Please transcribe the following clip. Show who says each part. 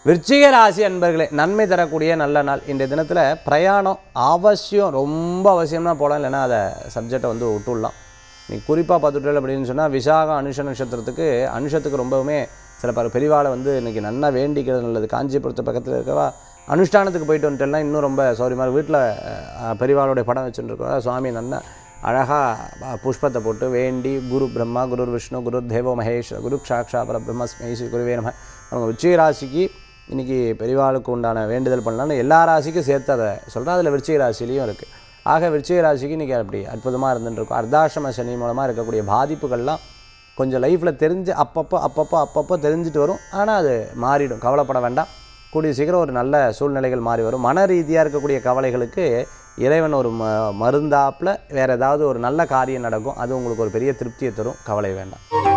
Speaker 1: விருச்சிக ராசி அன்பர்களே நன்மை தரக்கூடிய நல்ல நாள் இன்றைய தினத்தில் பிரயாணம் அவசியம் ரொம்ப அவசியம்னா போகலாம் இல்லைன்னா அதை சப்ஜெக்டை வந்து விட்டுடலாம் நீ குறிப்பாக பார்த்துட்டேன் அப்படின்னு சொன்னால் விசாகம் அனுஷ நட்சத்திரத்துக்கு அனுஷத்துக்கு ரொம்பவுமே சில பல பெரிவாளை வந்து இன்றைக்கி நல்லா வேண்டிக்கிறது நல்லது காஞ்சிபுரத்து பக்கத்தில் இருக்கவா அனுஷ்டானத்துக்கு போயிட்டு வந்துட்டேன்னா இன்னும் ரொம்ப சௌரியமாக வீட்டில் பெரிவாளுடைய படம் வச்சுருக்கோம் சுவாமி நல்லா அழகாக புஷ்பத்தை போட்டு வேண்டி குரு பிரம்மா குரு விஷ்ணு குரு தேவோ மகேஷ் குரு சாக்ஷா பர பிரம்மஸ்மை ஸ்ரீ குருவே நம அவங்க விருச்சிக ராசிக்கு இன்றைக்கி பெரிவாளுக்கு உண்டான வேண்டுதல் பண்ணலாம்னு எல்லா ராசிக்கும் சேர்த்து அதை சொல்கிறேன் அதில் விருச்சிக ராசிலையும் இருக்குது ஆக விருச்சிக ராசிக்கு இன்றைக்கி அப்படி அற்புதமாக இருந்துட்டு இருக்கும் அர்த்தாசிரம சனி மூலமாக இருக்கக்கூடிய பாதிப்புகள்லாம் கொஞ்சம் லைஃப்பில் தெரிஞ்சு அப்பப்போ அப்பப்போ அப்பப்போ தெரிஞ்சுட்டு வரும் ஆனால் அது மாறிடும் கவலைப்பட வேண்டாம் கூடிய சீக்கிரம் ஒரு நல்ல சூழ்நிலைகள் மாறி வரும் மன ரீதியாக இருக்கக்கூடிய கவலைகளுக்கு இறைவன் ஒரு ம மருந்தாப்பில் வேறு ஏதாவது ஒரு நல்ல காரியம் நடக்கும் அது உங்களுக்கு ஒரு பெரிய திருப்தியை தரும் கவலை வேண்டாம்